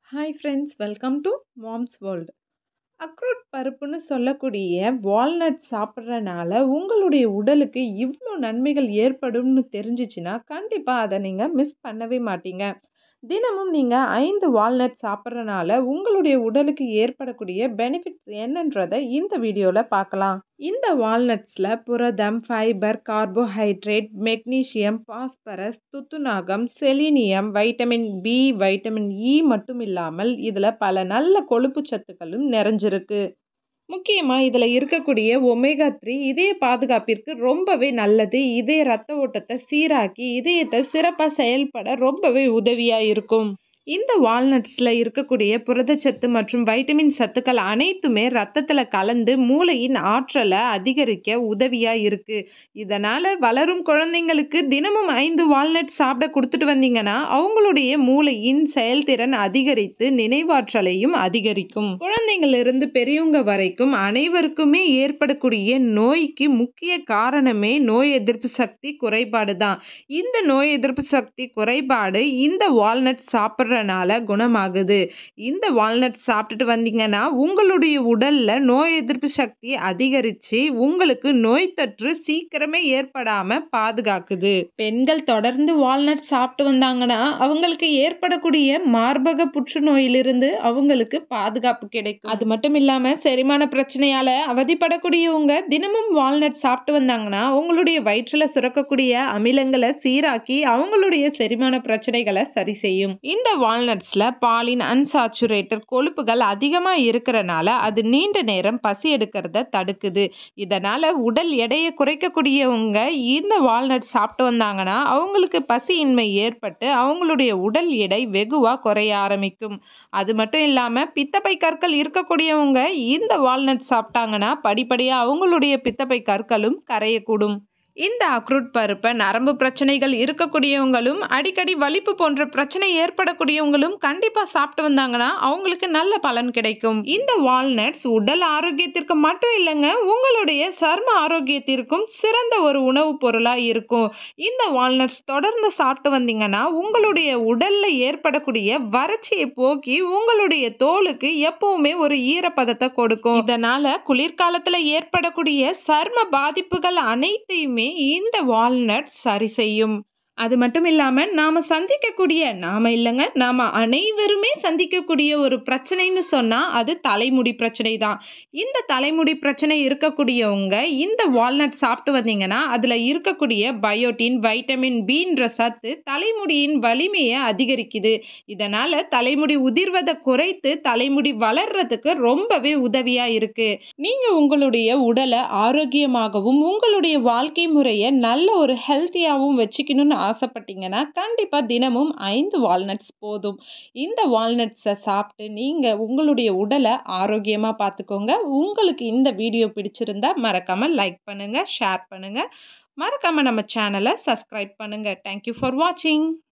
hi friends welcome to moms world அக்ரூட் பருப்புன்னு சொல்லக்கூடிய வால்நட் சாப்பிட்றனால உங்களுடைய உடலுக்கு இவ்வளோ நன்மைகள் ஏற்படும்னு தெரிஞ்சிச்சுன்னா கண்டிப்பாக அதை நீங்கள் மிஸ் பண்ணவே மாட்டீங்க தினமும் நீங்கள் ஐந்து வால்நட் சாப்பிட்றனால உங்களுடைய உடலுக்கு ஏற்படக்கூடிய பெனிஃபிட்ஸ் என்னன்றதை இந்த வீடியோவில் பார்க்கலாம் இந்த வால்நட்ஸில் புரதம் ஃபைபர் கார்போஹைட்ரேட் மெக்னீஷியம் பாஸ்பரஸ் துத்துநாகம் selenium vitamin B vitamin E மட்டும் இல்லாமல் இதில் பல நல்ல கொழுப்பு சத்துக்களும் நிறைஞ்சிருக்கு முக்கியமாக இதில் இருக்கக்கூடிய ஒமேகா த்ரீ இதய பாதுகாப்பிற்கு ரொம்பவே நல்லது இதய ரத்த ஓட்டத்தை சீராக்கி இதயத்தை சிறப்பாக செயல்பட ரொம்பவே உதவியாக இருக்கும் இந்த வால்நட்ஸில் இருக்கக்கூடிய புரதச்சத்து மற்றும் வைட்டமின் சத்துக்கள் அனைத்துமே ரத்தத்தில் கலந்து மூளையின் ஆற்றலை அதிகரிக்க உதவியாக இருக்குது இதனால் வளரும் குழந்தைங்களுக்கு தினமும் ஐந்து வால்நட் சாப்பிட கொடுத்துட்டு வந்தீங்கன்னா அவங்களுடைய மூளையின் செயல்திறன் அதிகரித்து நினைவாற்றலையும் அதிகரிக்கும் குழந்தைங்களிலிருந்து பெரியவங்க வரைக்கும் அனைவருக்குமே ஏற்படக்கூடிய நோய்க்கு முக்கிய காரணமே நோய் எதிர்ப்பு சக்தி குறைபாடு தான் இந்த நோய் எதிர்ப்பு சக்தி குறைபாடு இந்த வால்நட் சாப்பிட்ற சாப்பிட்றனால குணமாகுது இந்த வால்நட் சாப்பிட்டுட்டு வந்தீங்கன்னா உங்களுடைய உடலில் நோய் எதிர்ப்பு சக்தி அதிகரித்து உங்களுக்கு நோய் தொற்று சீக்கிரமே ஏற்படாமல் பாதுகாக்குது பெண்கள் தொடர்ந்து வால்நட் சாப்பிட்டு வந்தாங்கன்னா அவங்களுக்கு ஏற்படக்கூடிய மார்பக புற்றுநோயிலிருந்து அவங்களுக்கு பாதுகாப்பு கிடைக்கும் அது மட்டும் இல்லாமல் செரிமான பிரச்சனையால் அவதிப்படக்கூடியவங்க தினமும் வால்நட் சாப்பிட்டு வந்தாங்கன்னா உங்களுடைய வயிற்றில் சுரக்கக்கூடிய அமிலங்களை சீராக்கி அவங்களுடைய செரிமான பிரச்சனைகளை சரி செய்யும் இந்த வால்நட்ஸில் பாலின் அன்சாச்சுரேட்டட் கொழுப்புகள் அதிகமாக இருக்கிறனால அது நீண்ட நேரம் பசி எடுக்கிறத தடுக்குது இதனால் உடல் எடையை குறைக்கக்கூடியவங்க இந்த வால்நட் சாப்பிட்டு வந்தாங்கன்னா அவங்களுக்கு பசியின்மை ஏற்பட்டு அவங்களுடைய உடல் எடை வெகுவாக குறைய ஆரம்பிக்கும் அது மட்டும் இல்லாமல் பித்தப்பை கற்கள் இருக்கக்கூடியவங்க இந்த வால்நட் சாப்பிட்டாங்கன்னா படிப்படியாக அவங்களுடைய பித்தப்பை கற்களும் கரையக்கூடும் இந்த அக்ரூட் பருப்பை நரம்பு பிரச்சனைகள் இருக்கக்கூடியவங்களும் அடிக்கடி வலிப்பு போன்ற பிரச்சனை ஏற்படக்கூடியவங்களும் கண்டிப்பாக சாப்பிட்டு வந்தாங்கன்னா அவங்களுக்கு நல்ல பலன் கிடைக்கும் இந்த வால்நட்ஸ் உடல் ஆரோக்கியத்திற்கு மட்டும் இல்லைங்க உங்களுடைய சர்ம ஆரோக்கியத்திற்கும் சிறந்த ஒரு உணவுப் பொருளாக இருக்கும் இந்த வால்நட்ஸ் தொடர்ந்து சாப்பிட்டு வந்தீங்கன்னா உங்களுடைய உடலில் ஏற்படக்கூடிய வறட்சியை போக்கி உங்களுடைய தோலுக்கு எப்பவுமே ஒரு ஈரப்பதத்தை கொடுக்கும் இதனால் குளிர்காலத்தில் ஏற்படக்கூடிய சர்ம பாதிப்புகள் அனைத்தையுமே இந்த வால்நட் சரி செய்யும் அது மட்டும் இல்லாமல் நாம் சந்திக்கக்கூடிய நாம் இல்லைங்க நாம் அனைவருமே சந்திக்கக்கூடிய ஒரு பிரச்சனைன்னு சொன்னால் அது தலைமுடி பிரச்சனை தான் இந்த தலைமுடி பிரச்சனை இருக்கக்கூடியவங்க இந்த வால்நட் சாப்பிட்டு வந்தீங்கன்னா அதில் இருக்கக்கூடிய பயோட்டின் வைட்டமின் பின்ற சத்து தலைமுடியின் வலிமையை அதிகரிக்குது இதனால் தலைமுடி உதிர்வதை குறைத்து தலைமுடி வளர்றதுக்கு ரொம்பவே உதவியாக இருக்குது நீங்கள் உங்களுடைய உடலை ஆரோக்கியமாகவும் உங்களுடைய வாழ்க்கை முறையை நல்ல ஒரு ஹெல்த்தியாகவும் வச்சுக்கணும்னு ஆசைப்பட்டீங்கன்னா கண்டிப்பாக தினமும் ஐந்து வால்நட்ஸ் போதும் இந்த வால்நட்ஸை சாப்பிட்டு நீங்கள் உங்களுடைய உடலை ஆரோக்கியமாக பார்த்துக்கோங்க உங்களுக்கு இந்த வீடியோ பிடிச்சிருந்தா மறக்காமல் லைக் பண்ணுங்கள் ஷேர் பண்ணுங்கள் மறக்காமல் நம்ம சேனலை சப்ஸ்கிரைப் பண்ணுங்கள் தேங்க்யூ ஃபார் வாட்சிங்